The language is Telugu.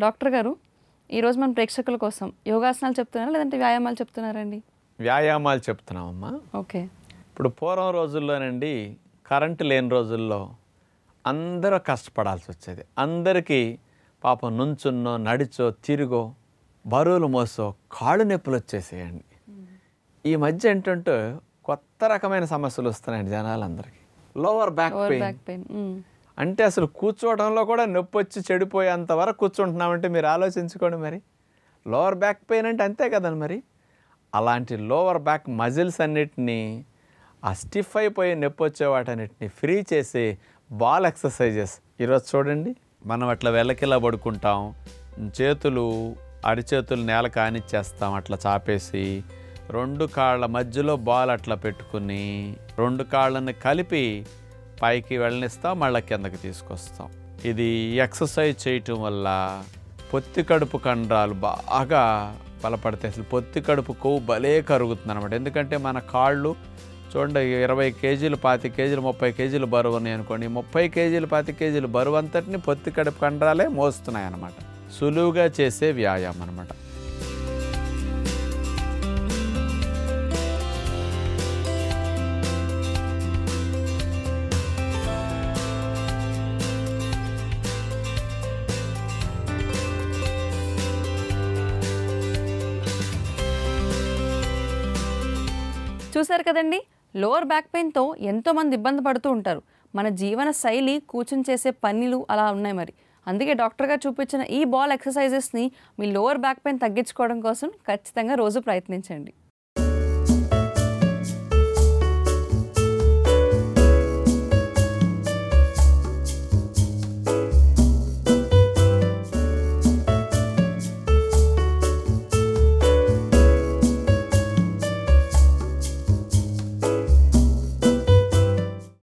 డాక్టర్ గారు ఈరోజు మన ప్రేక్షకుల కోసం యోగాసనాలు చెప్తున్నారా లేదంటే వ్యాయామాలు చెప్తున్నారండి వ్యాయామాలు చెప్తున్నామమ్మా ఓకే ఇప్పుడు పూర్వం రోజుల్లోనండి కరెంటు లేని రోజుల్లో అందరూ కష్టపడాల్సి వచ్చేది అందరికీ పాపం నుంచున్నో నడిచో తిరుగో బరువులు మోసో కాళ్ళు నొప్పులు వచ్చేసేయండి ఈ మధ్య ఏంటంటే కొత్త రకమైన సమస్యలు వస్తున్నాయండి జనాలందరికీ lower back over pain back pain అంటే అసలు కూర్చోవడంలో కూడా నొప్పి వచ్చి చెడిపోయేంత వరకు కూర్చుంటున్నామంటే మీరు ఆలోచించుకోండి మరి లోవర్ బ్యాక్ పెయిన్ అంటే అంతే కదండి మరి అలాంటి లోవర్ బ్యాక్ మజిల్స్ అన్నిటినీ ఆ స్టిఫ్ అయిపోయి నొప్పి వచ్చే వాటన్నిటిని ఫ్రీ చేసే బాల్ ఎక్సర్సైజెస్ ఈరోజు చూడండి మనం అట్లా వెళ్ళకిలా పడుకుంటాం చేతులు అరిచేతులు నేల కానిచ్చేస్తాం అట్లా చాపేసి రెండు కాళ్ళ మధ్యలో బాల్ అట్లా పెట్టుకుని రెండు కాళ్ళని కలిపి పైకి వెళ్ళనిస్తాం మళ్ళీ కిందకి తీసుకొస్తాం ఇది ఎక్సర్సైజ్ చేయటం వల్ల పొత్తి కడుపు కండరాలు బాగా బలపడతాయి అసలు పొత్తి కడుపు కొవ్వు భలే కరుగుతుంది అనమాట ఎందుకంటే మన కాళ్ళు చూడండి ఇరవై కేజీలు పాతి కేజీలు ముప్పై కేజీలు బరువు ఉన్నాయి అనుకోండి ముప్పై కేజీలు పాతి కేజీలు బరువు అంతటిని పొత్తి కడుపు కండరాలే మోస్తున్నాయి అన్నమాట సులువుగా చేసే వ్యాయామం అనమాట చూశారు కదండి లోవర్ బ్యాక్ పెయిన్తో ఎంతోమంది ఇబ్బంది పడుతూ ఉంటారు మన జీవన శైలి కూర్చుని చేసే పనులు అలా ఉన్నాయి మరి అందుకే డాక్టర్ గారు చూపించిన ఈ బాల్ ఎక్సర్సైజెస్ని మీ లోవర్ బ్యాక్ పెయిన్ తగ్గించుకోవడం కోసం ఖచ్చితంగా రోజు ప్రయత్నించండి